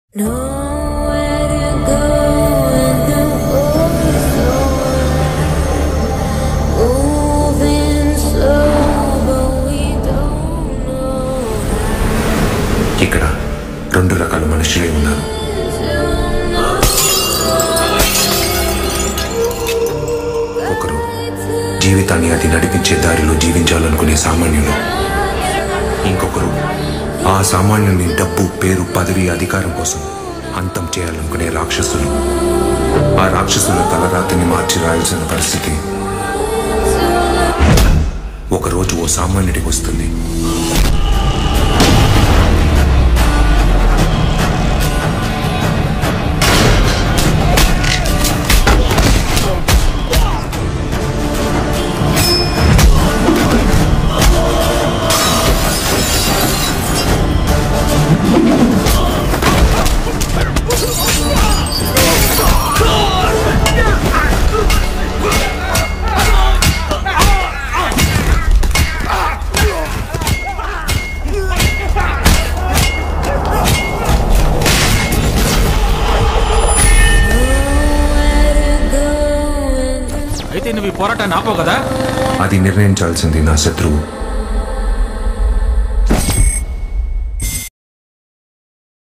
Nowhere to go and the voice so loud. Moving slow, but we don't know ఇక్కడ రెండు రకాల మనుషులే ఉన్నారు ఒకరు జీవితాన్ని అది నడిపించే దారిలో జీవించాలనుకునే సామాన్యులు ఇంకొకరు ఆ సామాన్యుని డబ్బు పేరు పదవి అధికారం కోసం అంతం చేయాలనుకునే రాక్షసులు ఆ రాక్షసుల తలరాతిని మార్చి రాయాల్సిన పరిస్థితి ఒకరోజు ఓ సామాన్యుడికి వస్తుంది అయితే నువ్వు ఈ పోరాటాన్ని ఆపవు కదా అది నిర్ణయించాల్సింది నా శత్రువు